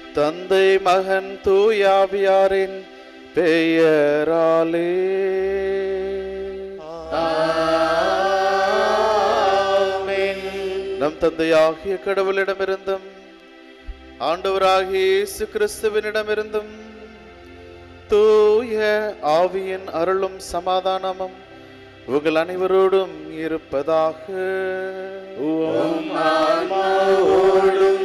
தந்தை மகன் தூயாவியாரின் பெயராலே நம் தந்தையாகிய கடவுளிடமிருந்தும் ஆண்டவராகிய இயேசு கிறிஸ்துவினிடமிருந்தும் தூய ஆவியின் அருளும் சமாதானமும் உங்கள் அனைவரோடும் இருப்பதாக ஆன்மாவோடும்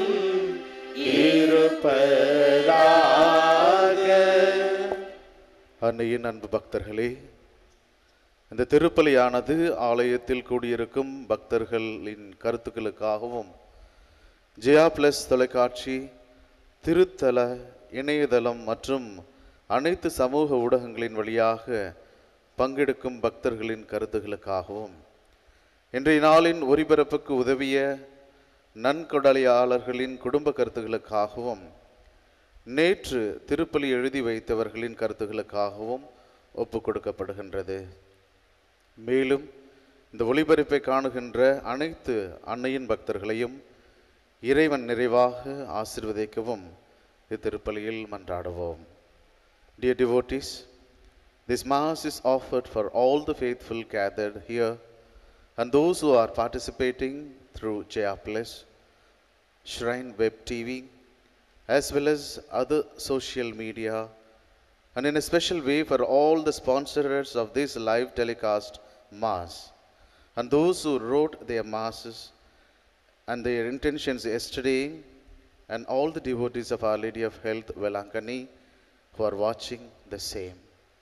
இருப்பதாக அன்னையின் அன்பு பக்தர்களே இந்த திருப்பலியானது ஆலயத்தில் கூடியிருக்கும் பக்தர்களின் கருத்துக்களுக்காகவும் ஜெயா பிளஸ் தொலைக்காட்சி திருத்தல இணையதளம் மற்றும் அனைத்து சமூக ஊடகங்களின் வழியாக பங்கெடுக்கும் பக்தர்களின் கருத்துக்களுக்காகவும் இன்றைய நாளின் ஒலிபரப்புக்கு உதவிய நன்கொடலையாளர்களின் குடும்ப கருத்துக்களுக்காகவும் நேற்று திருப்பலி எழுதி வைத்தவர்களின் கருத்துக்களுக்காகவும் ஒப்பு கொடுக்கப்படுகின்றது மேலும் இந்த ஒளிபரப்பை காணுகின்ற அனைத்து அன்னையின் பக்தர்களையும் இறைவன் நிறைவாக ஆசிர்வதிக்கவும் இத்திருப்பலியில் மன்றாடுவோம் Dear devotees, this Mass is offered for all the faithful gathered here and those who are participating through Jaya Plus, Shrine Web TV, as well as other social media, and in a special way for all the sponsors of this live telecast Mass, and those who wrote their Masses and their intentions yesterday, and all the devotees of Our Lady of Health, Velankani, who are watching the same.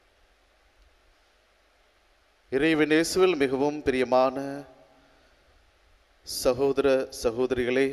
இறைவன் இயேசுவில் மிகவும் பிரியமான சகோதர சகோதரிகளே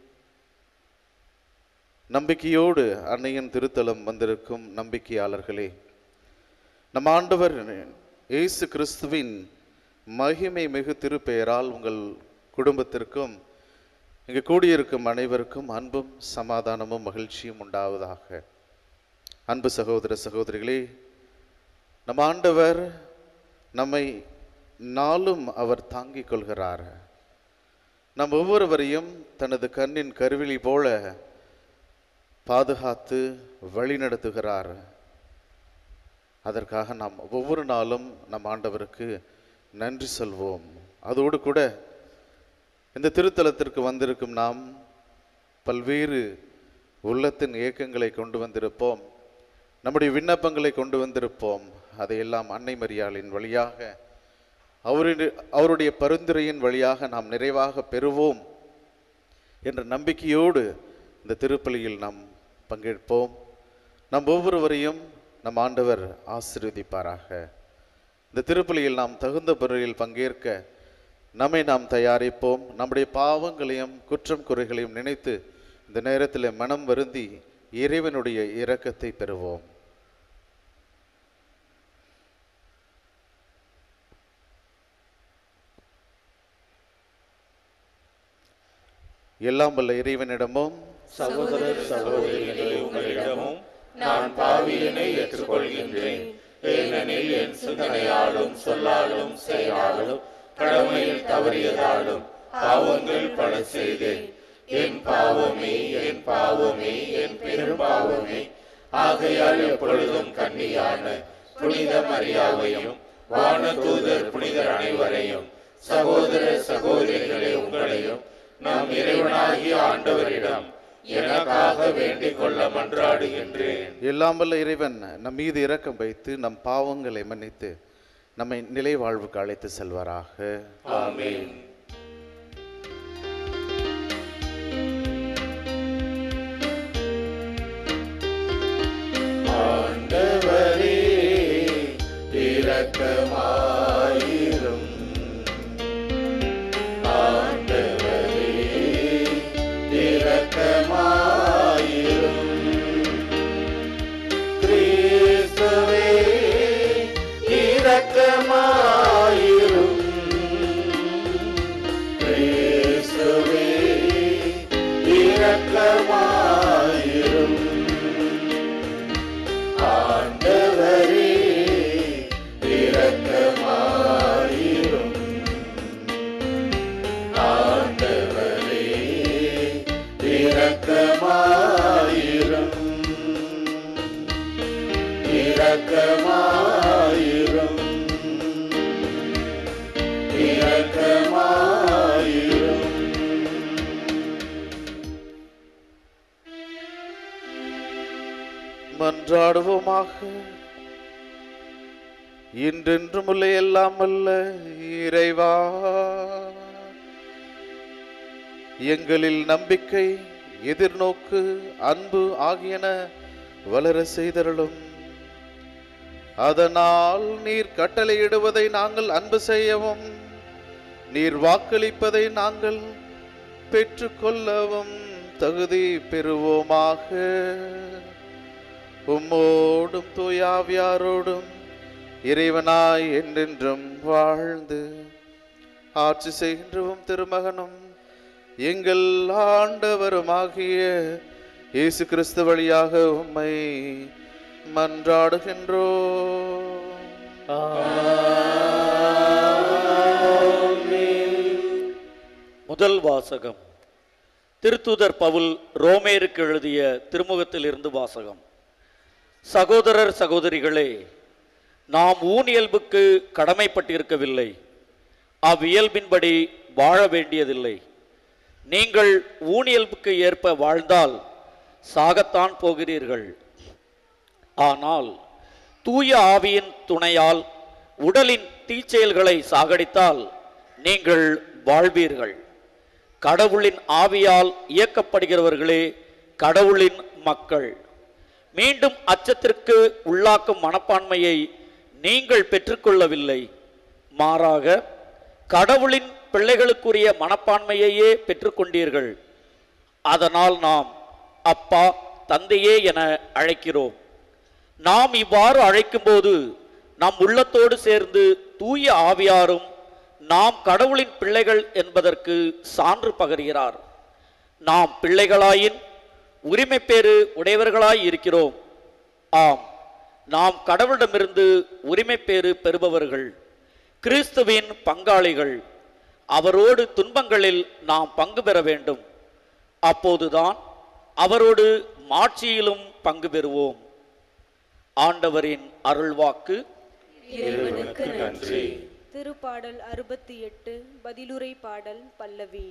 நம்பிக்கையோடு அன்னையின் திருத்தலம் வந்திருக்கும் நம்பிக்கையாளர்களே நம் ஆண்டவர் இயேசு கிறிஸ்துவின் மகிமை மிகு திருப்பெயரால் உங்கள் குடும்பத்திற்கும் இங்கு கூடியிருக்கும் அனைவருக்கும் அன்பும் சமாதானமும் மகிழ்ச்சியும் உண்டாவதாக அன்பு சகோதர சகோதரிகளே நம் ஆண்டவர் நம்மை நாளும் அவர் தாங்கிக் கொள்கிறார் நம் ஒவ்வொருவரையும் தனது கண்ணின் கருவிழி போல பாதுகாத்து வழிநடத்துகிறார் அதற்காக நாம் ஒவ்வொரு நாளும் நம் ஆண்டவருக்கு நன்றி சொல்வோம் அதோடு கூட இந்த திருத்தலத்திற்கு வந்திருக்கும் நாம் பல்வேறு உள்ளத்தின் இயக்கங்களை கொண்டு வந்திருப்போம் நம்முடைய விண்ணப்பங்களை கொண்டு வந்திருப்போம் அதையெல்லாம் அன்னை மரியாளின் வழியாக அவருடைய அவருடைய பரிந்துரையின் வழியாக நாம் நிறைவாக பெறுவோம் என்ற நம்பிக்கையோடு இந்த திருப்பலியில் நாம் பங்கேற்போம் நம் ஒவ்வொருவரையும் நம் ஆண்டவர் ஆசீர்வதிப்பாராக இந்த திருப்பலியில் நாம் தகுந்த முறையில் பங்கேற்க நம்மை நாம் தயாரிப்போம் நம்முடைய பாவங்களையும் குற்றம் குறைகளையும் நினைத்து இந்த நேரத்தில் மனம் வருந்தி இறைவனுடைய இரக்கத்தை பெறுவோம் எல்லாம் வல்ல இறைவனிடமும் சகோதர சகோதரிகளே உங்களிடமும் நான் பாவியனை ஏற்றுக்கொள்கின்றேன் ஏனெனில் என் சிந்தனையாலும் சொல்லாலும் செயலாலும் கடமையில் தவறியதாலும் பாவங்கள் பல செய்தேன் என் பாவமே என் பாவமே என் பெரும் பாவமே ஆகையால் எப்பொழுதும் கன்னியான புனித மரியாவையும் வானதூதர் புனிதர் அனைவரையும் சகோதர சகோதரிகளே உங்களையும் நம் இறைவனாகிய ஆண்டவரிடம் எனக்காக வேண்டிக் கொள்ள மன்றாடுகின்றேன் எல்லாம் வல்ல இறைவன் நம் மீது இரக்கம் வைத்து நம் பாவங்களை மன்னித்து நம்மை நிலை வாழ்வுக்கு அழைத்து செல்வாராக ஆமென் ஆண்டவரே இரக்கமாயிரும் ஆண்டவரே இரக்கமாயிரும் கிறிஸ்துவே இரக்கமாயிரும் கிறிஸ்துவே இரக்கமாயிரும் ஆண்டவரே இரக்கமாயிரும் ஆண்டவரே இரக்கமாயிரும் மன்றாடுவோமாக இன்றென்றும் உள்ள எல்லாம் அல்ல இறைவா எங்களில் நம்பிக்கை எதிர்நோக்கு அன்பு ஆகியன வளர செய்தருளும் அதனால் நீர் கட்டளையிடுவதை நாங்கள் அன்பு செய்யவும் நீர் வாக்களிப்பதை நாங்கள் பெற்றுக்கொள்ளவும் தகுதி பெறுவோமாக உம்மோடும் தூயாவியாரோடும் இறைவனாய் என்றென்றும் வாழ்ந்து ஆட்சி செய்கின்றவும் திருமகனும் எங்கள் ஆண்டவருமாகிய இயேசு கிறிஸ்து வழியாக உம்மை மன்றாடுகின்றோ முதல் வாசகம் திருத்தூதர் பவுல் ரோமேருக்கு எழுதிய திருமுகத்திலிருந்து வாசகம் சகோதரர் சகோதரிகளே நாம் ஊனியல்புக்கு கடமைப்பட்டிருக்கவில்லை அவ்வியல்பின்படி வாழ வேண்டியதில்லை நீங்கள் ஊனியல்புக்கு ஏற்ப வாழ்ந்தால் சாகத்தான் போகிறீர்கள் ஆனால் தூய ஆவியின் துணையால் உடலின் தீச்செயல்களை சாகடித்தால் நீங்கள் வாழ்வீர்கள் கடவுளின் ஆவியால் இயக்கப்படுகிறவர்களே கடவுளின் மக்கள் மீண்டும் அச்சத்திற்கு உள்ளாக்கும் மனப்பான்மையை நீங்கள் பெற்றுக்கொள்ளவில்லை மாறாக கடவுளின் பிள்ளைகளுக்குரிய மனப்பான்மையையே பெற்றுக்கொண்டீர்கள் அதனால் நாம் அப்பா தந்தையே என அழைக்கிறோம் நாம் இவ்வாறு அழைக்கும்போது நம் உள்ளத்தோடு சேர்ந்து தூய ஆவியாரும் நாம் கடவுளின் பிள்ளைகள் என்பதற்கு சான்று பகர்கிறார் நாம் பிள்ளைகளாயின் உரிமைப்பேறு உடையவர்களாய் இருக்கிறோம் ஆம் நாம் கடவுளிடமிருந்து உரிமைப்பேறு பெறுபவர்கள் கிறிஸ்துவின் பங்காளிகள் அவரோடு துன்பங்களில் நாம் பங்கு பெற வேண்டும் அப்போதுதான் அவரோடு மாட்சியிலும் பங்கு பெறுவோம் ஆண்டவரின் அருள்வாக்கு இறைவனுக்கு நன்றி திருப்பாடல் அறுபத்தி எட்டு பதிலுரை பாடல் பல்லவி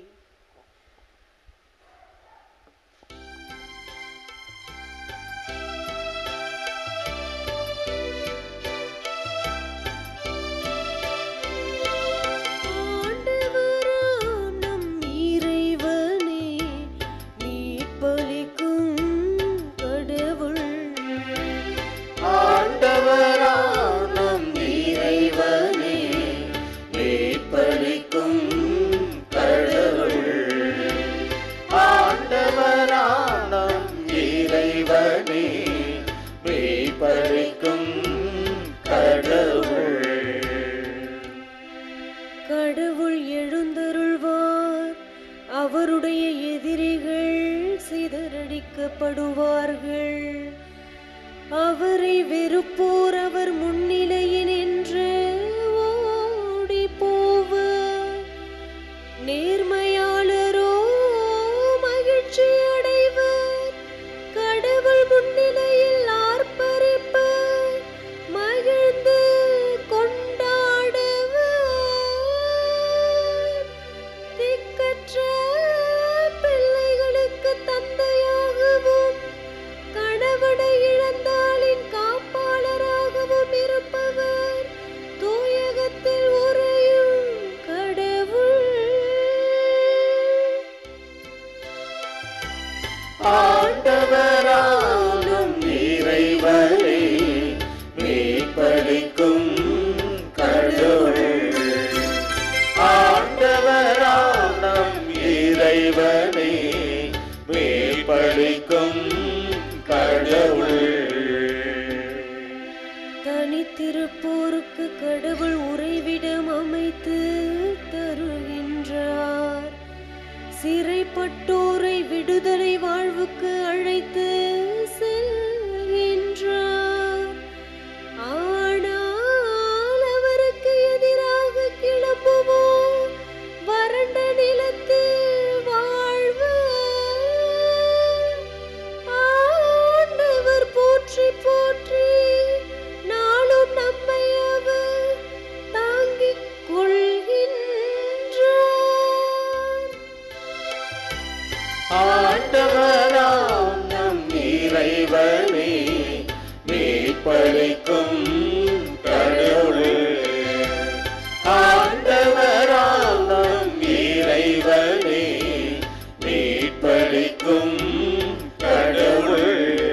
ஆண்டவராம் நம் இறைவனே மீட்பளிக்கும் கடவுள் ஆண்டவராம் நம் இறைவனே மீட்பளிக்கும் கடவுள் ஆண்டவராம் நம் இறைவனே மீட்பளிக்கும் கடவுள் கடவுள் எழுந்தருள்வார் அவருடைய எதிரிகள் சிதறடிக்கப்படுவார்கள் அவரை வெறுப்போர் அவர் முன்னிலையினின்று ஓடி போவர் நேர்மையாளரோ மகிழ்ச்சி அடைவர் கடவுள் முன்னிலையில் ஆர்ப்பரிப்பர் மகிழ்ந்து கொண்டாடுவர் திக்கற்ற பிள்ளைகளுக்கு தந்தையாகவும் கணவனை இழந்தாளின் காப்பாளராகவும் இருப்பவர் தூயகத்தில் உறையும் கடவுள் ஆண்டவராலும் இறைவனே மீட்பளிக்கும் கடவுள் ஆண்டவராலும் இறைவனே மீட்பளிக்கும் கடவுள் தனித்திருப்போருக்கு கடவுள் உறைவிடம் அமைத்து தருகின்றார் சிறைப்பட்டோரை விடுதலை வாழ்வுக்கு அழைத்து செல்கின்றார் ஆனால் அவருக்கு எதிராக கிளம்புவோ வறண்ட நிலத்தில் வாழ்வு ஆண்டவர் போற்றி போற்றி நாளும் நம்மை அவர் தாங்கிக் கொள்கின்றார் ஆண்டவராம் நம் இறைவனே மீட்பளிக்கும் கடவுள் ஆண்டவராம் நம் இறைவனே மீட்பளிக்கும் கடவுள்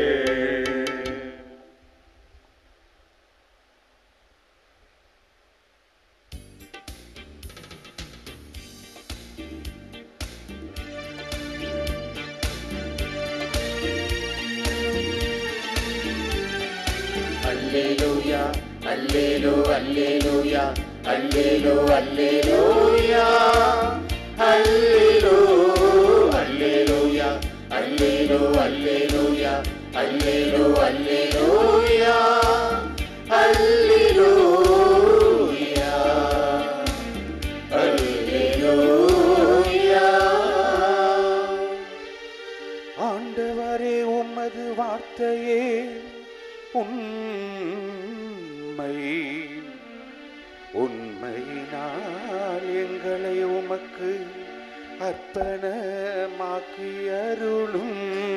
அல்லேலூயா அல்லேலூ அல்லேலூயா அல்லேலூ அல்லேலூயா அல்லேலூ அல்லேலூயா அல்லேலூ அல்லேலூயா அல்லேலூ அல்லேலூயா அல்லேலூயா அல்லேலூயா ஆண்டவரே உமது வார்த்தையே உண்மை உண்மையினால் எங்களை உமக்கு அர்ப்பணமாக்கி அருளும்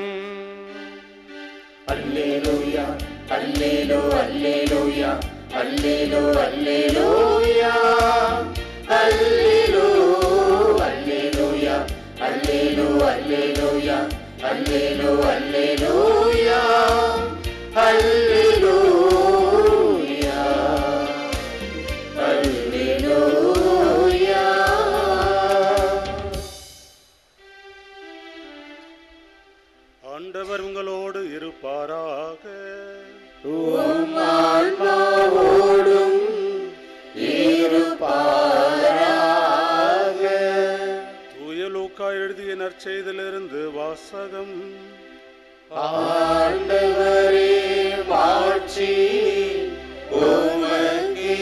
அல்லேலூயா அல்லேலூ அல்லேலூயா அல்லேலூ அல்லேலூயா அல்லேலூ அல்லேலூயா அல்லேலூ அல்லேலூயா அல்லேலூ அல்லேலூயா அல்லேலூயா அல்லேலூயா ஆண்டவர் உங்களோடு இருப்பாராக ஆன்மாவோடும் இருப்பாராக தூய லூக்கா எழுதிய நற்செய்திலிருந்து வாசகம் ஆண்டவரே மாட்சி உமக்கே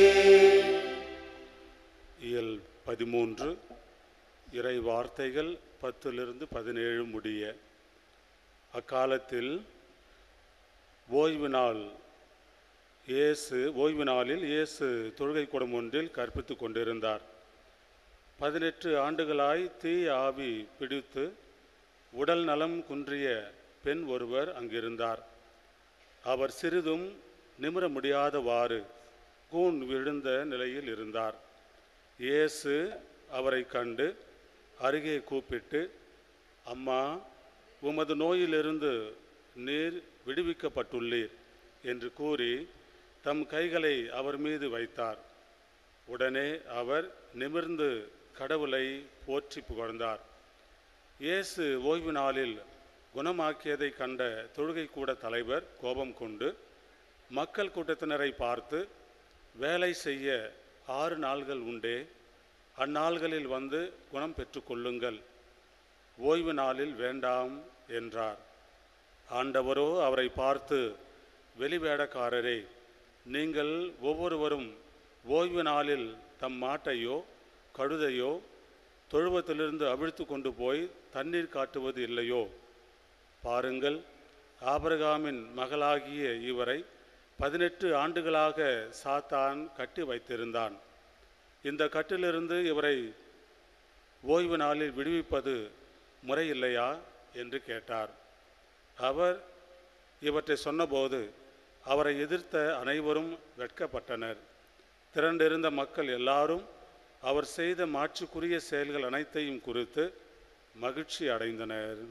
இயல் பதிமூன்று இறை வார்த்தைகள் பத்திலிருந்து பதினேழு முடிய அக்காலத்தில் ஓய்வு நாள் இயேசு ஓய்வு நாளில் இயேசு தொழுகை கூடம் ஒன்றில் கற்பித்து கொண்டிருந்தார் பதினெட்டு ஆண்டுகளாய் தீய ஆவி பிடித்து உடல் நலம் குன்றிய பெண் ஒருவர் அங்கிருந்தார் அவர் சிறிதும் நிமிர முடியாதவாறு கூன் விழுந்த நிலையில் இருந்தார் இயேசு அவரை கண்டு அருகே கூப்பிட்டு அம்மா உமது நோயிலிருந்து நீர் விடுவிக்கப்பட்டுள்ளீர் என்று கூறி தம் கைகளை அவர் மீது வைத்தார் உடனே அவர் நிமிர்ந்து கடவுளை போற்றி புகழ்ந்தார் இயேசு ஓய்வு நாளில் குணமாக்கியதை கண்ட தொழுகை கூட தலைவர் கோபம் கொண்டு மக்கள் கூட்டத்தினரை பார்த்து வேலை செய்ய ஆறு நாள்கள் உண்டே அந்நாள்களில் வந்து குணம் பெற்றுக்கொள்ளுங்கள் ஓய்வு நாளில் வேண்டாம் என்றார் ஆண்டவரோ அவரை பார்த்து வெளிவேடக்காரரே நீங்கள் ஒவ்வொருவரும் ஓய்வு நாளில் தம் மாட்டையோ கழுதையோ தொழுவத்திலிருந்து அவிழ்த்து கொண்டு போய் தண்ணீர் காட்டுவது இல்லையோ பாருங்கள் ஆபிரகாமின் மகளாகிய இவரை பதினெட்டு ஆண்டுகளாக சாத்தான் கட்டி வைத்திருந்தான் இந்த கட்டிலிருந்து இவரை ஓய்வு நாளில் விடுவிப்பது முறையில்லையா என்று கேட்டார் அவர் இவற்றை சொன்னபோது அவரை எதிர்த்த அனைவரும் வெட்கப்பட்டனர் திரண்டிருந்த மக்கள் எல்லாரும் அவர் செய்த மாட்சிக்குரிய செயல்கள் அனைத்தையும் குறித்து மகிழ்ச்சி அடைந்தனர்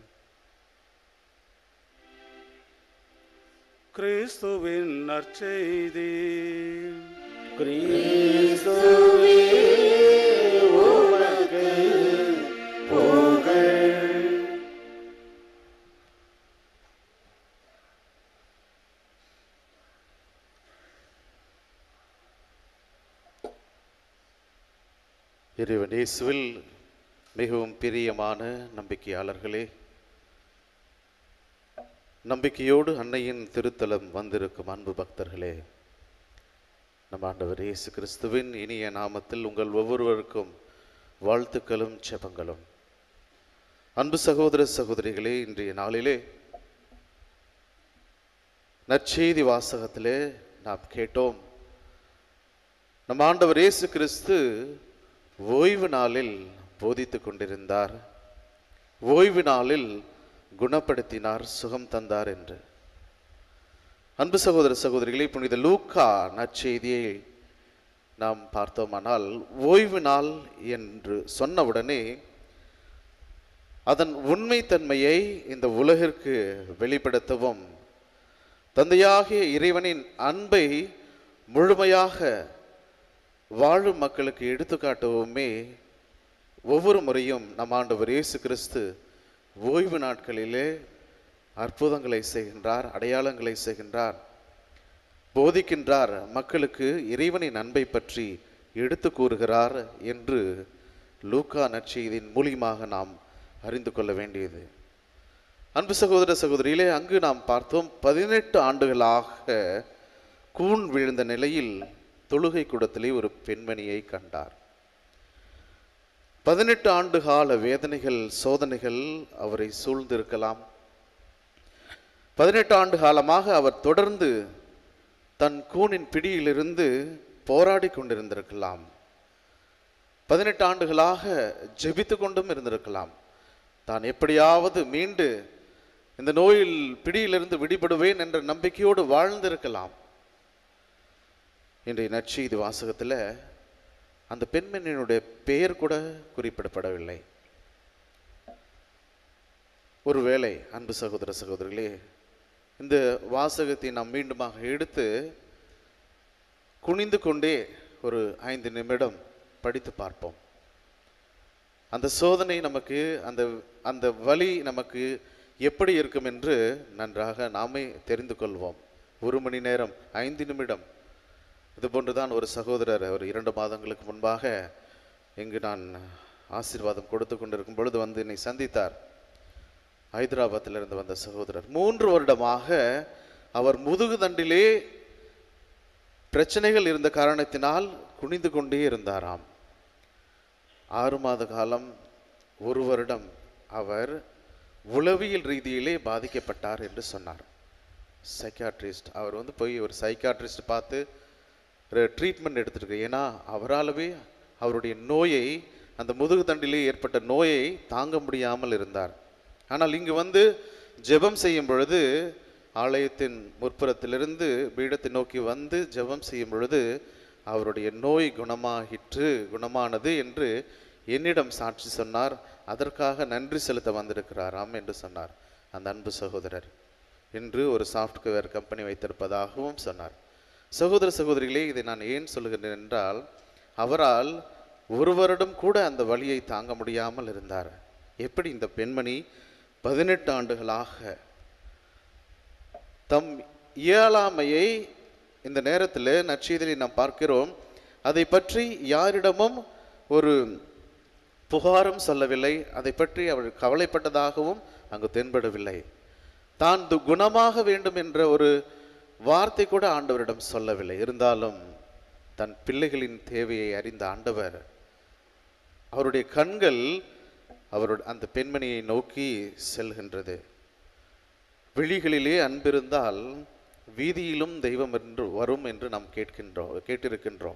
கிறிஸ்துவின் நற்செய்தி கிறிஸ்துவே உமக்கு புகழ் இறைவன் இயேசுவில் மிகவும் பிரியமான நம்பிக்கையாளர்களே நம்பிக்கையோடு அன்னையின் திருத்தலம் வந்திருக்கும் அன்பு பக்தர்களே நம் ஆண்டவர் இயேசு கிறிஸ்துவின் இனிய நாமத்தில் உங்கள் ஒவ்வொருவருக்கும் வாழ்த்துக்களும் ஜெபங்களும் அன்பு சகோதர சகோதரிகளே இன்றைய நாளிலே நற்செய்தி வாசகத்திலே நாம் கேட்டோம் நம் ஆண்டவர் இயேசு கிறிஸ்து ஓய்வு நாளில் போதித்துக் கொண்டிருந்தார் ஓய்வு நாளில் குணப்படுத்தினார் சுகம் தந்தார் என்று அன்பு சகோதர சகோதரிகளே புனித லூக்கா நற்செய்தியை நாம் பார்த்தோமானால் ஓய்வு நாள் என்று சொன்னவுடனே அதன் உண்மைத்தன்மையை இந்த உலகிற்கு வெளிப்படுத்தவும் தந்தையாகிய இறைவனின் அன்பை முழுமையாக வாழும் மக்களுக்கு எடுத்துக்காட்டவுமே ஒவ்வொரு முறையும் நம் ஆண்டவர் இயேசு கிறிஸ்து ஓய்வு நாட்களிலே அற்புதங்களை செய்கின்றார் அடையாளங்களை செய்கின்றார் போதிக்கின்றார் மக்களுக்கு இறைவனின் அன்பை பற்றி எடுத்து கூறுகிறார் என்று லூக்கா நற்செய்தியின் மூலியமாக நாம் அறிந்து கொள்ள வேண்டியது அன்பு சகோதர சகோதரியிலே அங்கு நாம் பார்த்தோம் பதினெட்டு ஆண்டுகளாக கூன் விழுந்த நிலையில் தொழுகை கூடத்திலே ஒரு பெண்மணியை கண்டார் பதினெட்டு ஆண்டு கால வேதனைகள் சோதனைகள் அவரை சூழ்ந்திருக்கலாம் பதினெட்டு ஆண்டு காலமாக அவர் தொடர்ந்து தன் கூனின் பிடியிலிருந்து போராடி கொண்டிருந்திருக்கலாம் பதினெட்டு ஆண்டுகளாக ஜெபித்து கொண்டும் இருந்திருக்கலாம் தான் எப்படியாவது மீண்டு இந்த நோயில் பிடியிலிருந்து விடுபடுவேன் என்ற நம்பிக்கையோடு வாழ்ந்திருக்கலாம் இன்றைய நற்செய்தி வாசகத்தில் அந்த பெண்மணியினுடைய பெயர் கூட குறிப்பிடப்படவில்லை ஒருவேளை அன்பு சகோதர சகோதரிகளே இந்த வாசகத்தை நாம் மீண்டுமாக எடுத்து குனிந்து கொண்டே ஒரு ஐந்து நிமிடம் படித்து பார்ப்போம் அந்த சோதனை நமக்கு அந்த அந்த வலி நமக்கு எப்படி இருக்கும் என்று நன்றாக நாமே தெரிந்து கொள்வோம் ஒரு மணி நேரம் ஐந்து நிமிடம் இது போன்றுதான் ஒரு சகோதரர் ஒரு இரண்டு மாதங்களுக்கு முன்பாக இங்கு நான் ஆசீர்வாதம் கொடுத்து கொண்டிருக்கும் பொழுது வந்து என்னை சந்தித்தார் ஹைதராபாத்திலிருந்து வந்த சகோதரர் மூன்று வருடமாக அவர் முதுகு தண்டிலே பிரச்சனைகள் இருந்த காரணத்தினால் குனிந்து கொண்டே இருந்தாராம் ஆறு மாத காலம் ஒரு வருடம் அவர் உளவியல் ரீதியிலே பாதிக்கப்பட்டார் என்று சொன்னார் சைக்காட்ரிஸ்ட் அவர் வந்து போய் ஒரு சைக்காட்ரிஸ்ட் பார்த்து ஒரு ட்ரீட்மெண்ட் எடுத்துருக்கு ஏன்னா அவராலவே அவருடைய நோயை அந்த முதுகு தண்டிலே ஏற்பட்ட நோயை தாங்க முடியாமல் இருந்தார் ஆனால் இங்கு வந்து ஜெபம் செய்யும் பொழுது ஆலயத்தின் முற்புறத்திலிருந்து பீடத்தை நோக்கி வந்து ஜெபம் செய்யும் பொழுது அவருடைய நோய் குணமாகிற்று குணமானது என்று என்னிடம் சாட்சி சொன்னார் அதற்காக நன்றி செலுத்த வந்திருக்கிறாராம் என்று சொன்னார் அந்த அன்பு சகோதரர் இன்று ஒரு சாஃப்ட்வேர் கம்பெனி வைத்திருப்பதாகவும் சொன்னார் சகோதர சகோதரிகளே இதை நான் ஏன் சொல்லுகிறேன் என்றால் அவரால் ஒரு வருடம் கூட அந்த வலியை தாங்க முடியாமல் இருந்தார் எப்படி இந்த பெண்மணி பதினெட்டு ஆண்டுகளாக தம் இயலாமையை இந்த நேரத்தில் நற்செய்தியை நாம் பார்க்கிறோம் அதை பற்றி யாரிடமும் ஒரு புகாரும் சொல்லவில்லை அதை பற்றி அவள் கவலைப்பட்டதாகவும் அங்கு தென்படவில்லை தான் து- குணமாக வேண்டும் என்ற ஒரு வார்த்தை கூட ஆண்டவரிடம் சொல்லவில்லை இருந்தாலும் தன் பிள்ளைகளின் தேவையை அறிந்த ஆண்டவர் அவருடைய கண்கள் அவருடைய அந்த பெண்மணியை நோக்கி செல்கின்றது விழிகளிலே அன்பிருந்தால் வீதியிலும் தெய்வம் என்று வரும் என்று நாம் கேட்கின்றோம் கேட்டிருக்கின்றோம்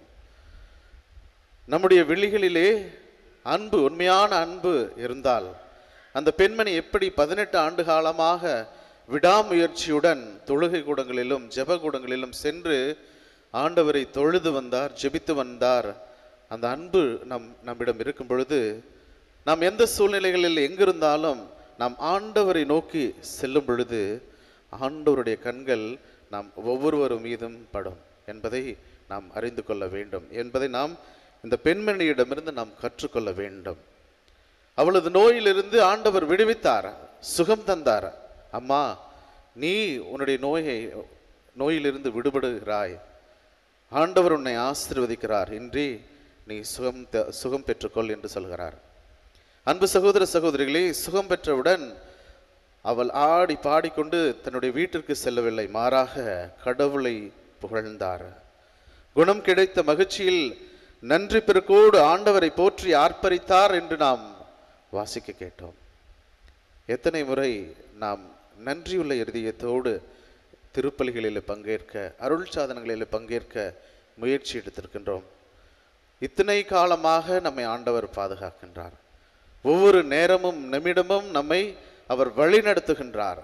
நம்முடைய விழிகளிலே அன்பு உண்மையான அன்பு இருந்தால் அந்த பெண்மணி எப்படி பதினெட்டு ஆண்டு காலமாக விடாமுயற்சியுடன் தொழுகை கூடங்களிலும் ஜெப கூடங்களிலும் சென்று ஆண்டவரை தொழுது வந்தார் ஜெபித்து வந்தார் அந்த அன்பு நம் நம்மிடம் இருக்கும் பொழுது நாம் எந்த சூழ்நிலைகளில் எங்கிருந்தாலும் நாம் ஆண்டவரை நோக்கி செல்லும் பொழுது ஆண்டவருடைய கண்கள் நாம் ஒவ்வொருவர் மீதும் படும் என்பதை நாம் அறிந்து கொள்ள வேண்டும் என்பதை நாம் இந்த பெண்மணியிடமிருந்து நாம் கற்றுக்கொள்ள வேண்டும் அவளது நோயிலிருந்து ஆண்டவர் விடுவித்தார் சுகம் தந்தார் அம்மா நீ உன்னுடைய நோயை நோயிலிருந்து விடுபடுகிறாய் ஆண்டவர் உன்னை ஆசீர்வதிக்கிறார் இன்றி நீ சுகம் த- சுகம் பெற்றுக்கொள் என்று சொல்கிறார் அன்பு சகோதர சகோதரிகளே சுகம் பெற்றவுடன் அவள் ஆடி பாடிக்கொண்டு தன்னுடைய வீட்டிற்கு செல்லவில்லை மாறாக கடவுளை புகழ்ந்தார் குணம் கிடைத்த மகிழ்ச்சியில் நன்றி பெருக்கோடு ஆண்டவரை போற்றி ஆர்ப்பரித்தார் என்று நாம் வாசிக்க கேட்டோம் எத்தனை முறை நாம் நன்றியுள்ள இருதயத்தோடு திருப்பலிகளில் பங்கேற்க அருள் சாதனங்களில் பங்கேற்க முயற்சி எடுத்திருக்கின்றோம் இத்தனை காலமாக நம்மை ஆண்டவர் பாதுகாக்கின்றார் ஒவ்வொரு நேரமும் நிமிடமும் நம்மை அவர் வழி நடத்துகின்றார்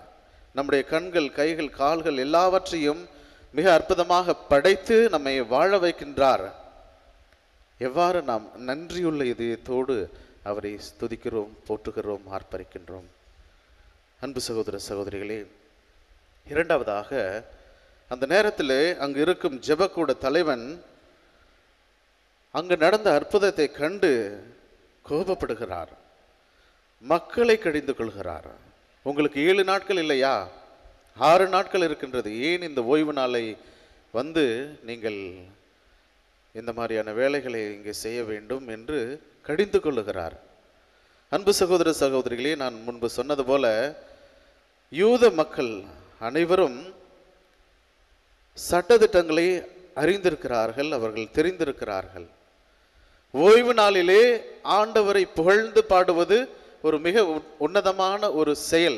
நம்முடைய கண்கள் கைகள் கால்கள் எல்லாவற்றையும் மிக அற்புதமாக படைத்து நம்மை வாழ வைக்கின்றார் எவ்வாறு நாம் நன்றியுள்ள இதயத்தோடு அவரை ஸ்துதிக்கிறோம் போற்றுகிறோம் ஆர்ப்பரிக்கின்றோம் அன்பு சகோதர சகோதரிகளே இரண்டாவதாக அந்த நேரத்தில் அங்கு இருக்கும் ஜெபக்கூட தலைவன் அங்கு நடந்த அற்புதத்தை கண்டு கோபப்படுகிறார் மக்களை கடிந்து கொள்கிறார் உங்களுக்கு ஏழு நாட்கள் இல்லையா ஆறு நாட்கள் இருக்கின்றது ஏன் இந்த ஓய்வு நாளை வந்து நீங்கள் இந்த மாதிரியான வேலைகளை இங்கே செய்ய வேண்டும் என்று கடிந்து கொள்ளுகிறார் அன்பு சகோதர சகோதரிகளே நான் முன்பு சொன்னது போல யூத மக்கள் அனைவரும் சட்டதிட்டங்களை அறிந்திருக்கிறார்கள் அவர்கள் தெரிந்திருக்கிறார்கள் ஓய்வு நாளிலே ஆண்டவரை புகழ்ந்து பாடுவது ஒரு மிக உன்- உன்னதமான ஒரு செயல்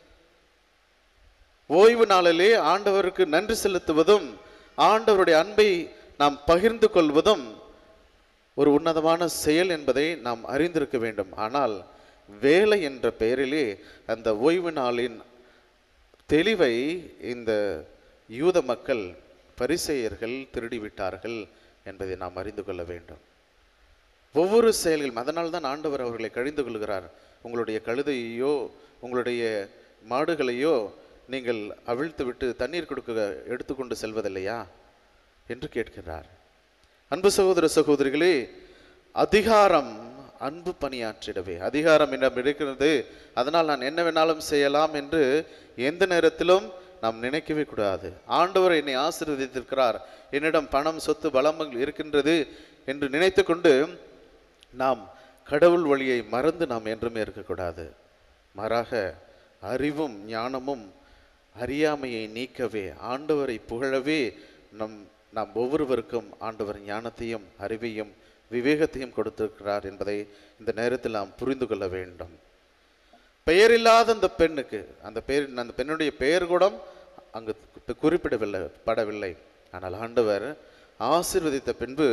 ஓய்வு நாளிலே ஆண்டவருக்கு நன்றி செலுத்துவதும் ஆண்டவருடைய அன்பை நாம் பகிர்ந்து கொள்வதும் ஒரு உன்னதமான செயல் என்பதை நாம் அறிந்திருக்க வேண்டும் ஆனால் வேலை என்ற பெயரிலே அந்த ஓய்வு நாளின் தெளிவை இந்த யூத மக்கள் பரிசேயர்கள் திருடிவிட்டார்கள் என்பதை நாம் அறிந்து கொள்ள வேண்டும் ஒவ்வொரு செயல்களும் அதனால் தான் ஆண்டவர் அவர்களை கழிந்து கொள்கிறார் உங்களுடைய கழுதையோ உங்களுடைய மாடுகளையோ நீங்கள் அவிழ்த்து விட்டு தண்ணீர் கொடுக்க எடுத்துக்கொண்டு செல்வதில்லையா என்று கேட்கிறார் அன்பு சகோதர சகோதரிகளே அதிகாரம் அன்பு பணியாற்றிடவே அதிகாரம் என்னிடம் இருக்கிறது அதனால் நான் என்ன வேணாலும் செய்யலாம் என்று எந்த நேரத்திலும் நாம் நினைக்கவே கூடாது ஆண்டவர் என்னை ஆசீர்வதித்திருக்கிறார் என்னிடம் பணம் சொத்து பலங்கள் இருக்கின்றது என்று நினைத்து கொண்டு நாம் கடவுள் வழியை மறந்து நாம் என்றுமே இருக்கக்கூடாது மாறாக அறிவும் ஞானமும் அறியாமையை நீக்கவே ஆண்டவரை புகழவே நம் நாம் ஒவ்வொருவருக்கும் ஆண்டவர் ஞானத்தையும் அறிவையும் விவேகத்தையும் கொடுத்திருக்கிறார் என்பதை இந்த நேரத்தில் நாம் புரிந்து கொள்ள வேண்டும் பெயரில்லாத அந்த பெண்ணுக்கு அந்த பெயர் அந்த பெண்ணுடைய பெயர் கூட அங்கு கு- குறிப்பிடவில்லை படவில்லை ஆனால் ஆண்டவர் ஆசீர்வதித்த பின்பு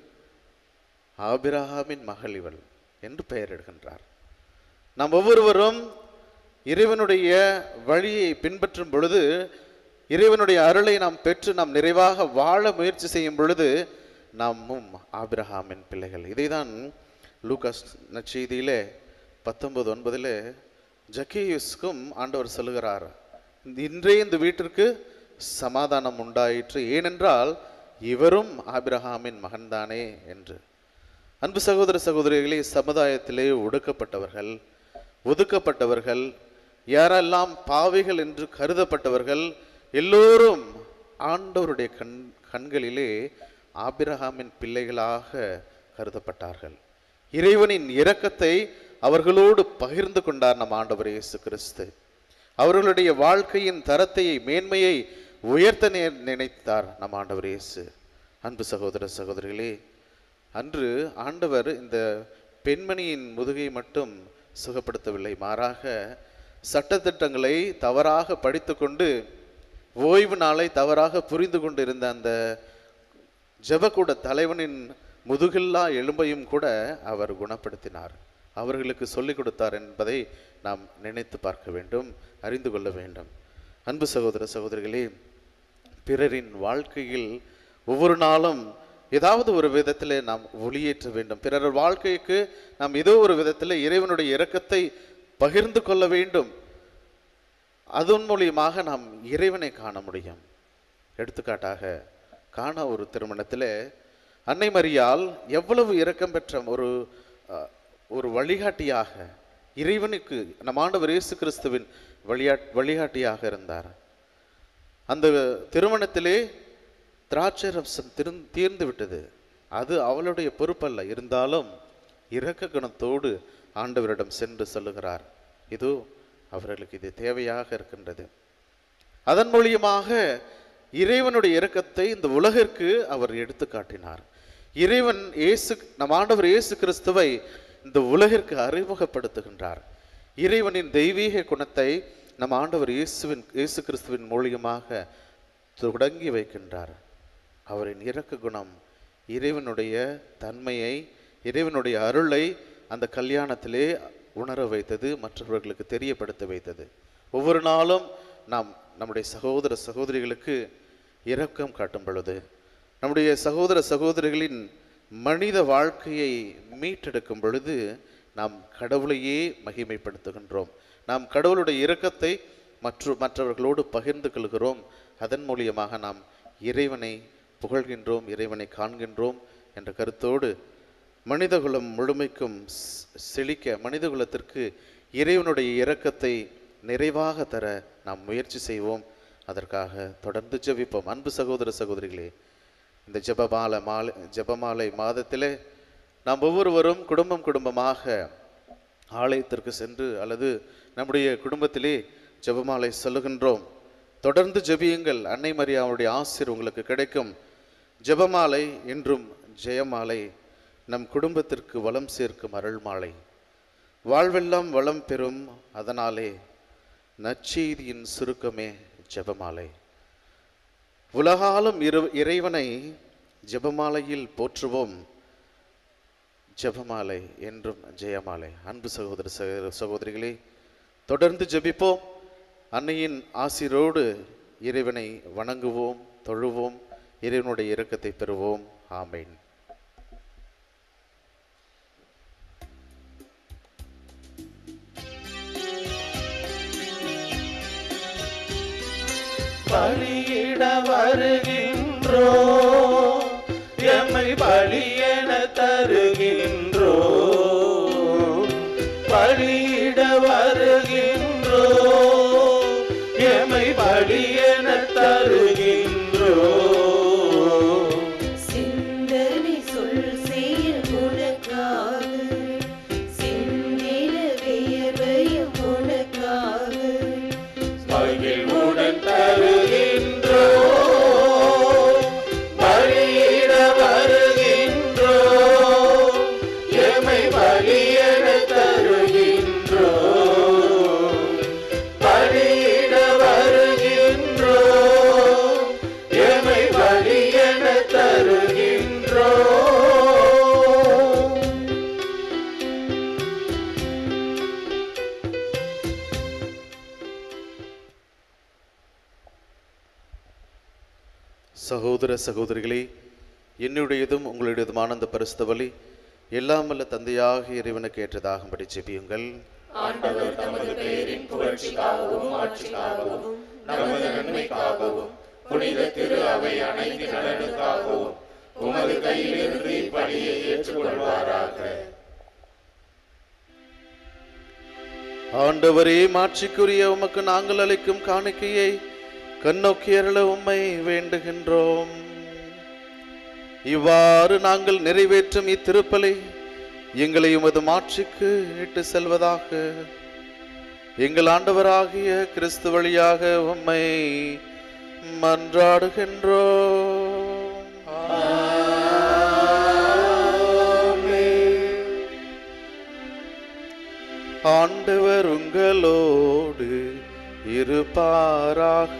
ஆபிரகாமின் மகள் இவள் என்று பெயரிடுகின்றார் நாம் ஒவ்வொருவரும் இறைவனுடைய வழியை பின்பற்றும் பொழுது இறைவனுடைய அருளை நாம் பெற்று நாம் நிறைவாக வாழ முயற்சி செய்யும் பொழுது நாமும் ஆபிரகாமின் பிள்ளைகள் இதைதான் லூகாஸ் நற்செய்தியிலே பத்தொன்பது ஒன்பதிலே ஜக்கேயுஸ்க்கும் ஆண்டவர் சொல்லுகிறார் இன்றே இந்த வீட்டிற்கு சமாதானம் உண்டாயிற்று ஏனென்றால் இவரும் ஆபிரகாமின் மகன்தானே என்று அன்பு சகோதர சகோதரிகளே சமுதாயத்திலே ஒடுக்கப்பட்டவர்கள் ஒதுக்கப்பட்டவர்கள் யாரெல்லாம் பாவிகள் என்று கருதப்பட்டவர்கள் எல்லோரும் ஆண்டவருடைய கண் கண்களிலே ஆபிரகாமின் பிள்ளைகளாக கருதப்பட்டார்கள் இறைவனின் இரக்கத்தை அவர்களோடு பகிர்ந்து கொண்டார் நம் ஆண்டவர் இயேசு கிறிஸ்து அவர்களுடைய வாழ்க்கையின் தரத்தை மேன்மையை உயர்த்த நே- நினைத்தார் நம் ஆண்டவர் இயேசு அன்பு சகோதர சகோதரிகளே அன்று ஆண்டவர் இந்த பெண்மணியின் முதுகை மட்டும் சுகப்படுத்தவில்லை மாறாக சட்டத்திட்டங்களை தவறாக படித்துக்கொண்டு ஓய்வு நாளை தவறாக புரிந்து கொண்டிருந்த அந்த ஜெபக்கூட தலைவனின் முதுகில்லா எலும்பையும் கூட அவர் குணப்படுத்தினார் அவர்களுக்கு சொல்லிக் கொடுத்தார் என்பதை நாம் நினைத்து பார்க்க வேண்டும் அறிந்து கொள்ள வேண்டும் அன்பு சகோதர சகோதரிகளே பிறரின் வாழ்க்கையில் ஒவ்வொரு நாளும் ஏதாவது ஒரு விதத்தில் நாம் ஒளியேற்ற வேண்டும் பிறர் வாழ்க்கைக்கு நாம் ஏதோ ஒரு விதத்தில் இறைவனுடைய இரக்கத்தை பகிர்ந்து கொள்ள வேண்டும் அதன் மூலியமாக நாம் இறைவனை காண முடியும் எடுத்துக்காட்டாக காண ஒரு திருமணத்தில் அன்னை மரியாள் எவ்வளவு இரக்கம் பெற்ற ஒரு அஹ், ஒரு வழிகாட்டியாக இறைவனுக்கு நம் ஆண்டவர் இயேசு கிறிஸ்துவின் வழியா வழிகாட்டியாக இருந்தார் அந்த திருமணத்திலே திராட்சை ரசம் திரும் தீர்ந்து விட்டது அது அவளுடைய பொறுப்பல்ல இருந்தாலும் இரக்க குணத்தோடு ஆண்டவரிடம் சென்று சொல்லுகிறார் இதோ அவர்களுக்கு இது தேவையாக இருக்கின்றது அதன் மூலியமாக இறைவனுடைய இரக்கத்தை இந்த உலகிற்கு அவர் எடுத்து காட்டினார் இறைவன் இயேசு நம் ஆண்டவர் இயேசு கிறிஸ்துவை இந்த உலகிற்கு அறிமுகப்படுத்துகின்றார் இறைவனின் தெய்வீக குணத்தை நம் ஆண்டவர் இயேசுவின் இயேசு கிறிஸ்துவின் மூலியமாக தொடங்கி வைக்கின்றார் அவரின் இரக்க குணம் இறைவனுடைய தன்மையை இறைவனுடைய அருளை அந்த கல்யாணத்திலே உணர வைத்தது மற்றவர்களுக்கு தெரியப்படுத்த வைத்தது ஒவ்வொரு நாளும் நாம் நம்முடைய சகோதர சகோதரிகளுக்கு இரக்கம் காட்டும் பொழுது நம்முடைய சகோதர சகோதரிகளின் மனித வாழ்க்கையை மீட்டெடுக்கும் பொழுது நாம் கடவுளையே மகிமைப்படுத்துகின்றோம் நாம் கடவுளுடைய இரக்கத்தை மற்ற மற்றவர்களோடு பகிர்ந்து கொள்கிறோம் அதன் மூலியமாக நாம் இறைவனை புகழ்கின்றோம் இறைவனை காண்கின்றோம் என்ற கருத்தோடு மனிதகுலம் முழுமைக்கும் ஸ்- செழிக்க மனிதகுலத்திற்கு இறைவனுடைய இரக்கத்தை நிறைவாக தர நாம் முயற்சி செய்வோம் அதற்காக தொடர்ந்து ஜெபிப்போம் அன்பு சகோதர சகோதரிகளே இந்த ஜெபமாலை மாலை ஜெபமாலை மாதத்திலே நாம் ஒவ்வொருவரும் குடும்பம் குடும்பமாக ஆலயத்திற்கு சென்று அல்லது நம்முடைய குடும்பத்திலே ஜெபமாலை சொல்லுகின்றோம் தொடர்ந்து ஜெபியுங்கள் அன்னை மரியாவுடைய ஆசிர் உங்களுக்கு கிடைக்கும் ஜெபமாலை என்றும் ஜெயமாலை நம் குடும்பத்திற்கு வளம் சேர்க்கும் அருள் மாலை வாழ்வெல்லாம் வளம் பெறும் அதனாலே நற்செய்தியின் சுருக்கமே ஜெபமாலை உலகாலும் இரு இறைவனை ஜெபமாலையில் போற்றுவோம் ஜெபமாலை என்றும் ஜெயமாலை அன்பு சகோதர சகோ- சகோதரிகளே தொடர்ந்து ஜெபிப்போம் அன்னையின் ஆசிரோடு இறைவனை வணங்குவோம் தொழுவோம் இறைவனுடைய இரக்கத்தை பெறுவோம் ஆமென் பலியிட வருகின்றோ எம்மை பலியென தருகின்றோ பலியிட வருகின்றோ எம்மை பலியென தருகின்றோ சிந்தனை சொல் செயல் உனக்காக சிந்தின வியர்வையும் உனக்காக மகிழ்வுடன் தருகின்றோ பலியிட வருகின்றோ எமை பலியென தருகின்றோ பலியிட வருகின்றோ எமை பலியென தருகின்றோ சகோதர சகோதரிகளே என்னுடையதும் உங்களுடையதுமான அந்த பரிசுத்த பலி எல்லாம் வல்ல தந்தையாக இறைவனுக்கு ஏற்றதாகும்படி ஜெபியுங்கள் ஆண்டவர் தமது பெயரின் புகழ்ச்சிக்காகவும் ஆட்சிக்காகவும் நமது நன்மைக்காகவும் புனித திரு அவை அனைத்து நலனுக்காகவும் உமது கையிலிருந்து இப்பணியை ஏற்றுக்கொள்வாராக ஆண்டவரே மாட்சிக்குரிய உமக்கு நாங்கள் அளிக்கும் காணிக்கையை கண்ணோக்கி அருள உம்மை வேண்டுகின்றோம் இவ்வாறு நாங்கள் நிறைவேற்றும் இத்திருப்பலை எங்களை உமது மாட்சிக்கு இட்டு செல்வதாக எங்கள் ஆண்டவராகிய கிறிஸ்து வழியாக உம்மை மன்றாடுகின்றோம் ஆண்டவர் உங்களோடு இருப்பாராக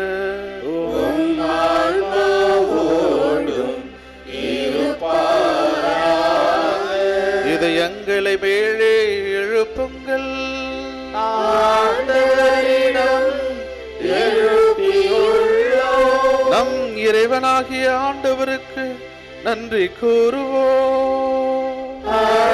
இதை எங்களை மேலே எழுப்புங்கள் நம் இறைவனாகிய ஆண்டவருக்கு நன்றி கூறுவோம்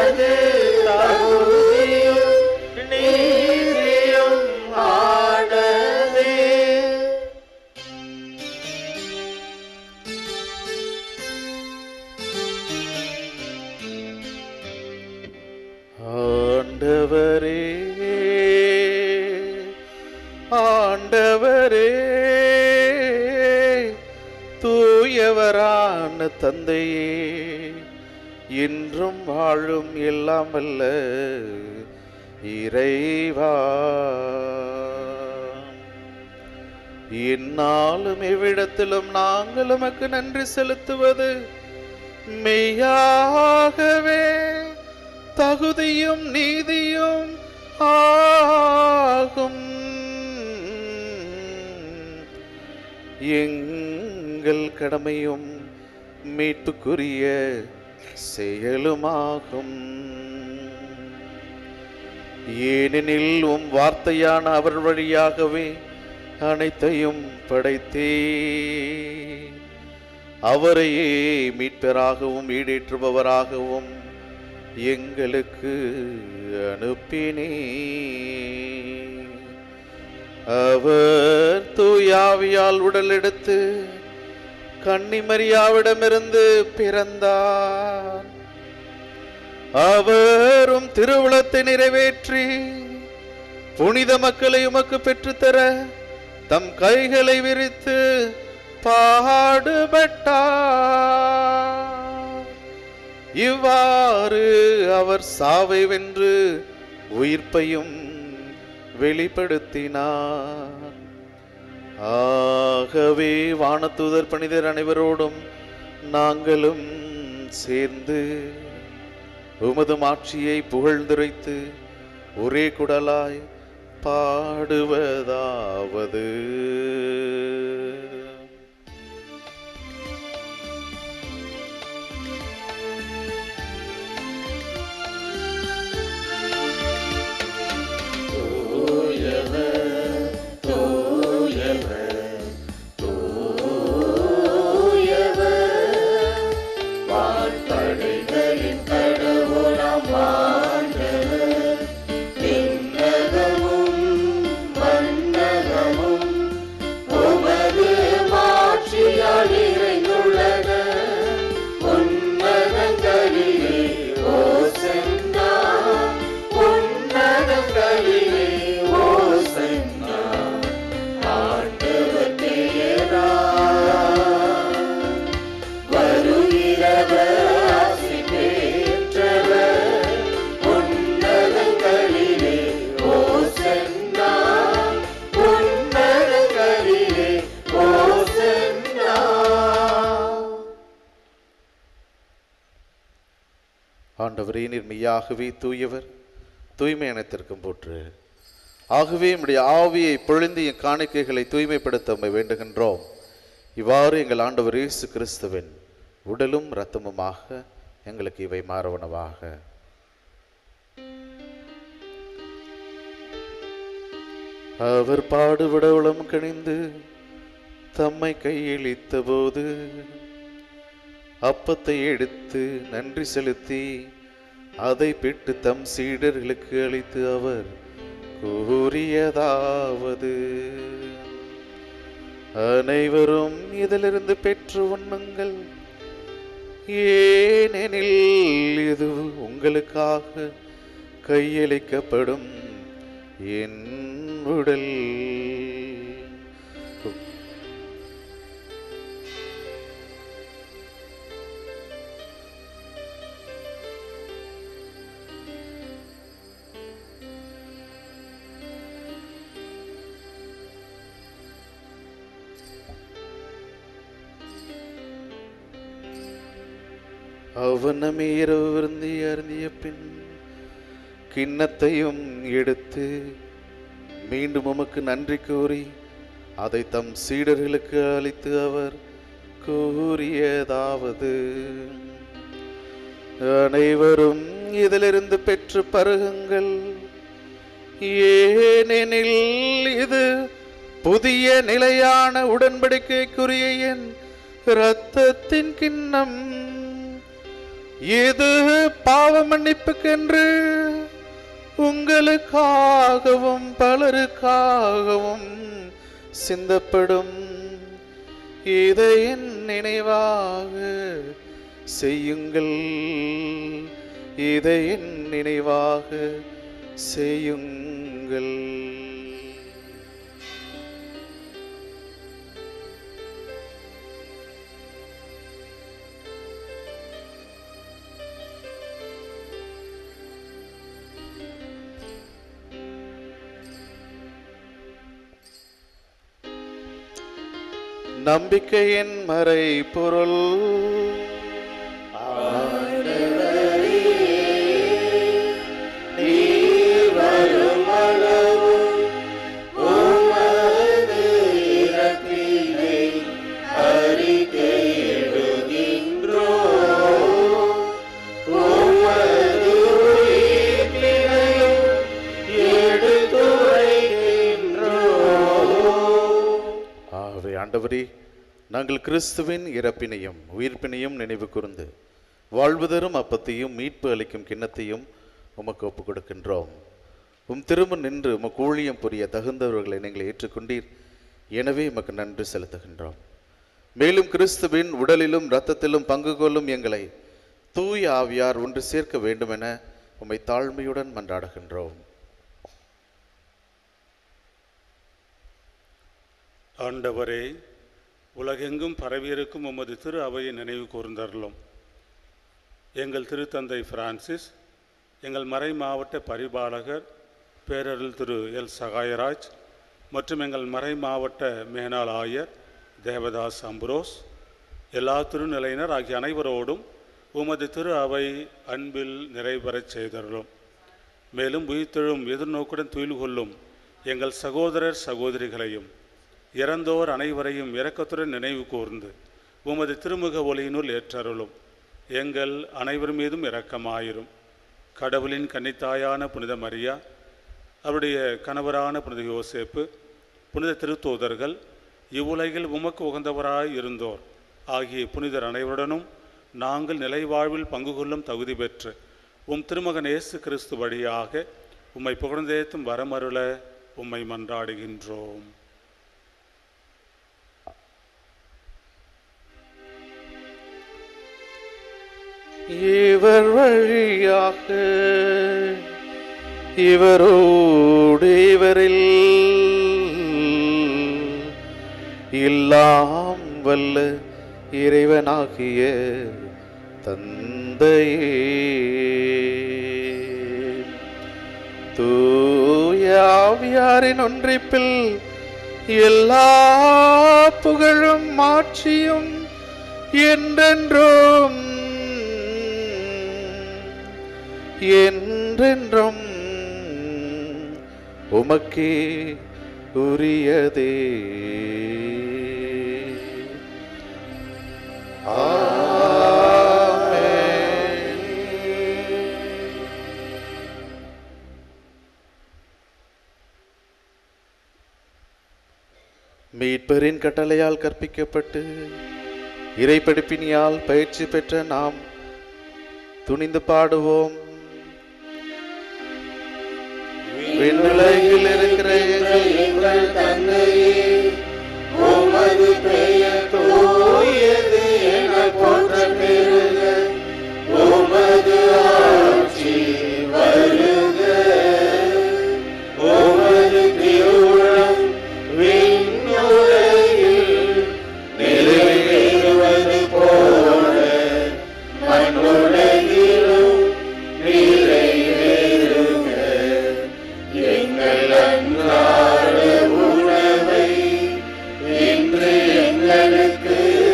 ஆண்டவரே ஆண்டவரே தூயவரான தந்தையே இன்றும் வாழும் எல்லாம் வல்ல இறைவா இந்நாளும் எவ்விடத்திலும் நாங்கள் உமக்கு நன்றி செலுத்துவது மெய்யாகவே தகுதியும் நீதியும் ஆகும் எங்கள் கடமையும் மீட்புக்குரிய செயலுமாகும் ஏனெனில் உம் வார்த்தையான அவர் வழியாகவே அனைத்தையும் படைத்தே அவரையே மீட்பராகவும் ஈடேற்றுபவராகவும் எங்களுக்கு அனுப்பினே அவர் தூயாவியால் உடல் எடுத்து கன்னிமரியாவிடமிருந்து பிறந்தார் அவரும் திருவுளத்தை நிறைவேற்றி புனித மக்களை உமக்கு பெற்றுத்தர தம் கைகளை விரித்து பாடுபட்டார் இவ்வாறு அவர் சாவை வென்று உயிர்ப்பையும் வெளிப்படுத்தினார் ஆகவே வானதூதர் பணிதர் அனைவரோடும் நாங்களும் சேர்ந்து உமது மாட்சியை புகழ்ந்துரைத்து ஒரே குடலாய் பாடுவதாவது வான்படைகளின் கடவுளாம் ஆண்டவர் விண்ணகமும் மன்னகமும் உமது மாட்சியால் நிறைந்துள்ளன உன்னதங்களிலே ஓசன்னா உன்னதங்களிலே ஓசன்னா ஆண்டவர் பெயரா வருகிறவர் ஆசி பெற்றவர் உன்னதங்களிலே ஓசன்னா உன்னதங்களிலே ஓசன்னா ஆண்டவரே நீர் மெய்யாகவே தூயவர் தூய்மை அனைத்திற்கும் போற்று ஆகவே நம்முடைய ஆவியை பொழிந்து என் காணிக்கைகளை தூய்மைப்படுத்த உம்மை வேண்டுகின்றோம் இவ்வாறு எங்கள் ஆண்டவர் இயேசு கிறிஸ்துவின் உடலும் இரத்தமுமாக எங்களுக்கு இவை மாறவனவாக அவர் பாடுபட உளம் கணிந்து தம்மை கையளித்த போது அப்பத்தை எடுத்து நன்றி செலுத்தி அதை பிட்டு தம் சீடர்களுக்கு அளித்து அவர் கூறியதாவது அனைவரும் இதிலிருந்து பெற்று உண்ணுங்கள் ஏனெனில் இது உங்களுக்காக கையளிக்கப்படும் என் உடல் அவனமே இரவு விருந்தி அருந்திய பின் கிண்ணத்தையும் எடுத்து மீண்டும் உமக்கு நன்றி கூறி அதை தம் சீடர்களுக்கு அளித்து அவர் கூறியதாவது அனைவரும் இதிலிருந்து பெற்று பருகுங்கள் ஏனெனில் இது புதிய நிலையான உடன்படிக்கைக்குரிய என் இரத்தத்தின் கிண்ணம் இது பாவ மன்னிப்புக்கென்று உங்களுக்காகவும் பலருக்காகவும் சிந்தப்படும் இதை என் நினைவாக செய்யுங்கள் இதை என் நினைவாக செய்யுங்கள் நம்பிக்கையின் மறை பொருள் எடுத்துரைக்கின்றோம் ஆண்டவரே நாங்கள் கிறிஸ்துவின் இறப்பினையும் உயிர்ப்பினையும் நினைவு கூர்ந்து வாழ்வு தரும் அப்பத்தையும் மீட்பு அளிக்கும் கிண்ணத்தையும் உமக்கு ஒப்புக் கொடுக்கின்றோம் உம் திரும்ப நின்று உமக்கு ஊழியம் புரிய தகுந்தவர்களை நீங்கள் ஏற்றுக்கொண்டீர் எனவே உமக்கு நன்றி செலுத்துகின்றோம் மேலும் கிறிஸ்துவின் உடலிலும் இரத்தத்திலும் பங்கு கொள்ளும் எங்களை தூய ஆவியார் ஒன்று சேர்க்க வேண்டுமென உம்மை தாழ்மையுடன் மன்றாடுகின்றோம் ஆண்டவரே உலகெங்கும் பரவியிருக்கும் உமது திரு அவையை நினைவு கூர்ந்தருளும் எங்கள் திருத்தந்தை பிரான்சிஸ் எங்கள் மறை மாவட்ட பரிபாலகர் பேரருள் திரு எல் சகாயராஜ் மற்றும் எங்கள் மறை மாவட்ட மேனாள் ஆயர் தேவதாஸ் அம்புரோஸ் எல்லா திருநிலையினர் ஆகிய அனைவரோடும் உமது திரு அவை அன்பில் நிறைவரச் செய்தருளும் மேலும் உயிர்த்தெழும் எதிர்நோக்குடன் துயில் கொள்ளும் எங்கள் சகோதரர் சகோதரிகளையும் இறந்தோர் அனைவரையும் இரக்கத்துடன் நினைவு கூர்ந்து உமது திருமுக ஒளியினுள் ஏற்றருளும் எங்கள் அனைவர் மீதும் இரக்கமாயிரும் கடவுளின் கன்னித்தாயான புனித மரியா அவருடைய கணவரான புனித யோசேப்பு புனித திருத்தூதர்கள் இவ்வுலகில் உமக்கு உகந்தவராய் இருந்தோர் ஆகிய புனிதர் அனைவருடனும் நாங்கள் நிலைவாழ்வில் பங்கு கொள்ளும் தகுதி பெற்று உம் திருமகன் இயேசு கிறிஸ்து வழியாக உம்மை புகழ்ந்தேத்தும் வரமருள உம்மை மன்றாடுகின்றோம் இவர் வழியாக இவரோடு இவரில் எல்லாம் வல்ல இறைவனாகிய தந்தையே தூய ஆவியாரின் ஒன்றிப்பில் எல்லா புகழும் மாட்சியும் என்றென்றும் என்றென்றும் உமக்கே உரியதே மீட்பரின் கட்டளையால் கற்பிக்கப்பட்டு இறைப்படிப்பினியால் பயிற்சி பெற்ற நாம் துணிந்து பாடுவோம் விண்ணுலகில் இருக்கிற எங்கள் எங்கள் தந்தையே உமது பெயர் தூயது என போற்ற பெறுக உமது ஆட்சி வருக உமது திருவுளம் விண்ணுலகில் நிறைவேறுவது போல மண்ணுலகிலும் நிறைவேறுக எங்கள் அன்றாட உணவை இன்று எங்களுக்கு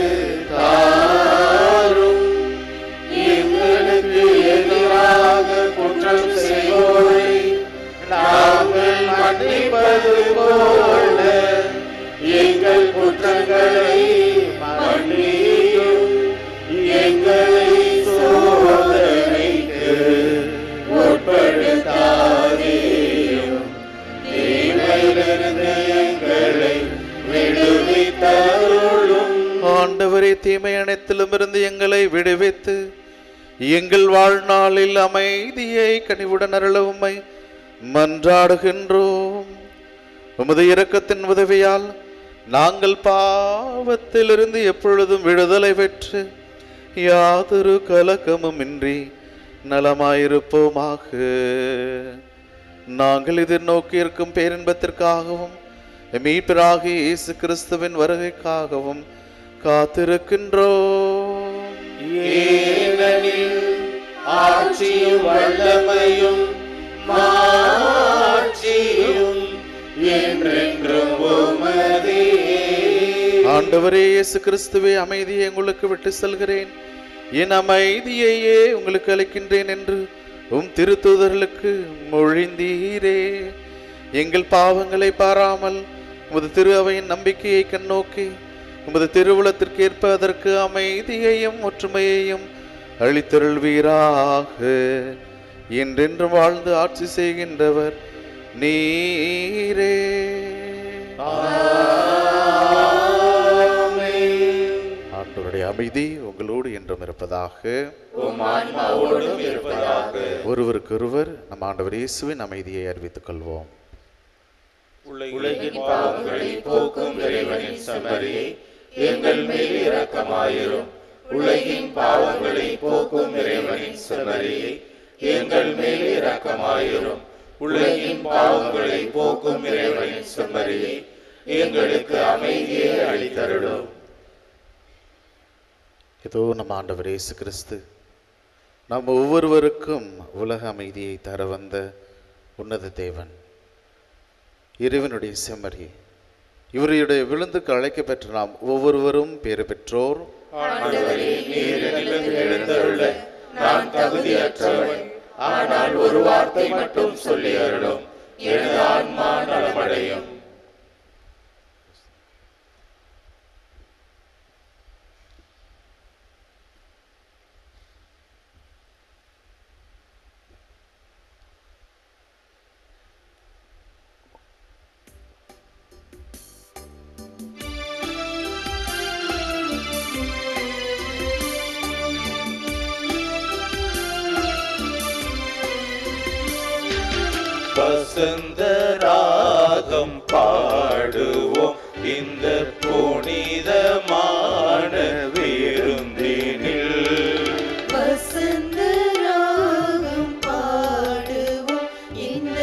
தாரும் எங்களுக்கு எதிராக குற்றம் செய்வோரை நாங்கள் மன்னிப்பது போல எங்கள் குற்றங்களை மன்னியும் எங்களை சோதனைக்கு உட்படுத்தாதேயும் தீமையிலிருந்து எங்களை விடுவித்தருளும் ஆண்டவரே தீமை அனைத்திலும் இருந்து எங்களை விடுவித்து எங்கள் வாழ்நாளில் அமைதியை கனிவுடன் அருள உம்மை மன்றாடுகின்றோம் உமது இரக்கத்தின் உதவியால் நாங்கள் பாவத்திலிருந்து எப்பொழுதும் விடுதலை பெற்று யாதொரு கலக்கமுமின்றி நலமாயிருப்போமாக நாங்கள் எதிர்நோக்கி இருக்கும் பேரின்பத்திற்காகவும் மீட்பராகிய இயேசு கிறிஸ்துவின் வருகைக்காகவும் காத்திருக்கின்றோம் ஏனெனில் ஆட்சியும் வல்லமையும் மாட்சியும் என்றென்றும் உமதே ஆண்டவரே இயேசு கிறிஸ்துவே அமைதியை உங்களுக்கு விட்டு செல்கிறேன் என் அமைதியையே உங்களுக்கு அளிக்கின்றேன் என்று உம் திருத்தூதர்களுக்கு மொழிந்தீரே எங்கள் பாவங்களை பாராமல் உமது திரு அவையின் நம்பிக்கையை கண்ணோக்கி உமது திருவுளத்திற்கு ஏற்ப அதற்கு அமைதியையும் ஒற்றுமையையும் அளித்தருள்வீராக என்றென்றும் வாழ்ந்து ஆட்சி செய்கின்றவர் நீரே அமைதி உங்களோடு என்றும் இருப்பதாக உம் ஆன்மாவோடும் இருப்பதாக ஒருவருக்கொருவர் நம் ஆண்டவர் இயேசுவின் அமைதியை அறிவித்துக் கொள்வோம் உலகின் பாவங்களை போக்கும் இறைவனின் செம்மறியை எங்கள் மேல் இரக்கமாயிரும் உலகின் பாவங்களை போக்கும் இறைவனின் செம்மறியை எங்கள் மேல் இரக்கமாயிரும் உலகின் பாவங்களை போக்கும் இறைவனின் செம்மறியை எங்களுக்கு அமைதியை அளித்தருளும் இதோ நம் ஆண்டவர் இயேசு கிறிஸ்து நாம் ஒவ்வொருவருக்கும் உலக அமைதியை தர வந்த உன்னத தேவன் இறைவனுடைய செம்மறி இவருடைய விழுந்துக்கு அழைக்க பெற்ற நாம் ஒவ்வொருவரும் பேறு பெற்றோர் ஆண்டவரே நீர் என்னிடம் எழுந்தருள நான் தகுதியற்றவன் ஆனால் ஒரு வார்த்தை மட்டும் சொல்லி அருளும் எனது ஆன்மா நலமடையும் வசந்த ராகம் பாடுவோம் இந்த புனிதமான விருந்தினில் வசந்த ராகம் பாடுவோம் இந்த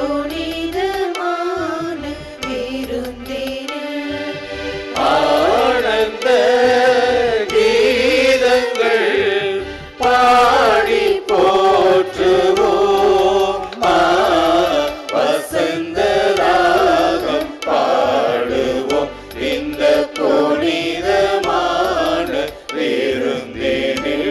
புனிதமான விருந்தினில் ஆனந்த கீதங்கள் பாடி போற்றுவோம் ஆ, வசந்த ராகம் பாடுவோம் இந்த புனிதமான விருந்தினில்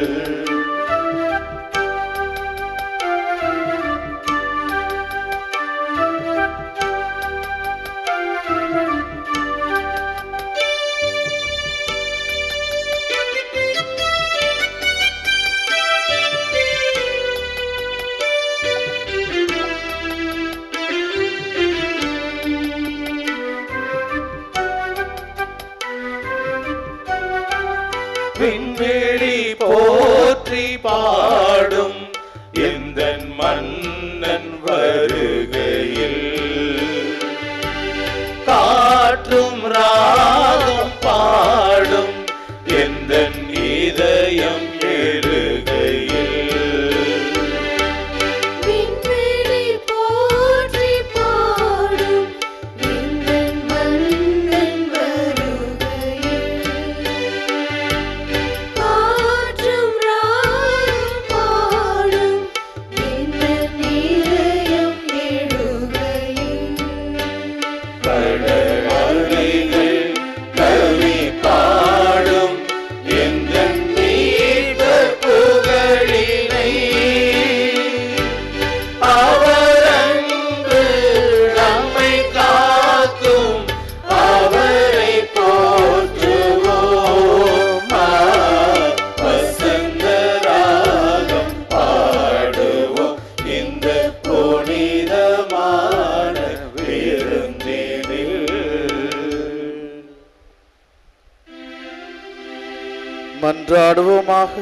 விண்வெளி போற்றி பாடும் எந்த மன்னன் வருகையில் காற்றும் ராகம் பாடும் எந்த இதயம் எழுகையில் விண்வெளி போற்றி பாடும் எங்கள் மன்னன் வருகையில் காற்றும் ராகம் பாடும் எங்கள் இதயம் எழுகையில் கடலலைகள் கவி பாடும் எந்த மீட்பர் புகழினை அவர் அன்பு நம்மை காக்கும் அவரை போற்றுவோம் ஆ, வசந்த ராகம் பாடுவோம் இந்த புனிதமான விருந்தினில் மன்றாடுவோமாக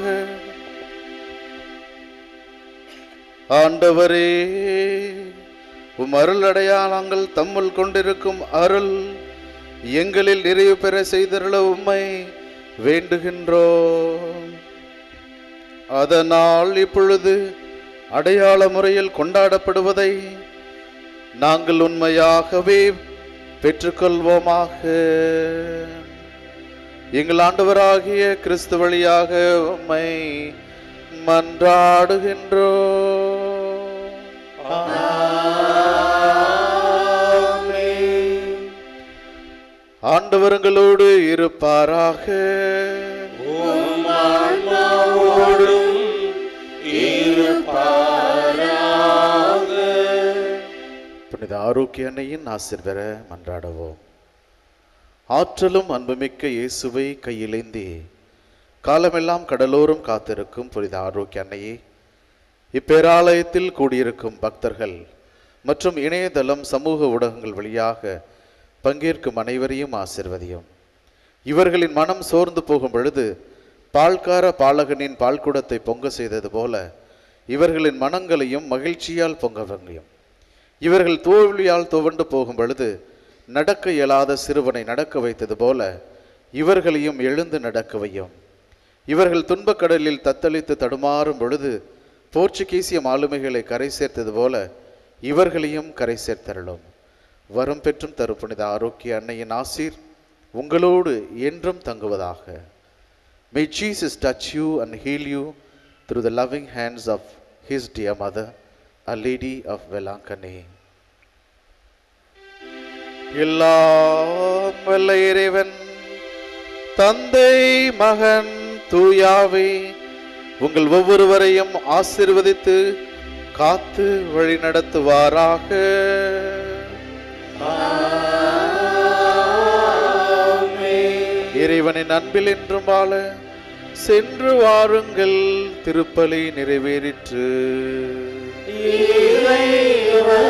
ஆண்டவரே உம் அருள் அடையாளங்கள் தம்முள் கொண்டிருக்கும் அருள் எங்களில் நிறைவு பெற செய்தருள உம்மை வேண்டுகின்றோம் அதனால் இப்பொழுது அடையாள முறையில் கொண்டாடப்படுவதை நாங்கள் உண்மையாகவே பெற்றுக்கொள்வோமாக எங்கள் ஆண்டவராகிய கிறிஸ்து வழியாக உம்மை மன்றாடுகின்றோ ஆண்டவருங்களோடு இருப்பாராக உம் ஆன்மாவோடும் இருப்பாராக புனித ஆரோக்கிய அன்னையின் ஆசிர் பெற மன்றாடுவோம் ஆற்றலும் அன்புமிக்க இயேசுவை கையிலேந்தி காலமெல்லாம் கடலோரம் காத்திருக்கும் புனித ஆரோக்கிய அன்னையே இப்பேராலயத்தில் கூடியிருக்கும் பக்தர்கள் மற்றும் இணையதளம் சமூக ஊடகங்கள் வழியாக பங்கேற்கும் அனைவரையும் ஆசிர்வதியும் இவர்களின் மனம் சோர்ந்து போகும் பொழுது பால்கார பாலகனின் பால்குடத்தை பொங்க செய்தது போல இவர்களின் மனங்களையும் மகிழ்ச்சியால் பொங்க வையும் இவர்கள் தோல்வியால் துவண்டு போகும் பொழுது நடக்க இயலாத சிறுவனை நடக்க வைத்தது போல இவர்களையும் எழுந்து நடக்க வையும் இவர்கள் துன்பக் கடலில் தத்தளித்து தடுமாறும் பொழுது போர்ச்சுகீசிய மாலுமிகளை கரை சேர்த்தது போல இவர்களையும் கரை சேர்த்தருளும் வரம் பெற்றும் தருப்புனித ஆரோக்கிய அன்னையின் ஆசீர் உங்களோடு என்றும் தங்குவதாக May Jesus touch you and heal you through the loving hands of his dear mother, Our Lady of Velankane. எல்லாம் வல்ல இறைவன் தந்தை மகன் தூயாவே உங்கள் ஒவ்வொருவரையும் ஆசிர்வதித்து காத்து வழி நடத்துவாராக இறைவனின் அன்பில் என்றும் வாழ சென்று வாருங்கள் திருப்பலி நிறைவேறிற்று இறைவா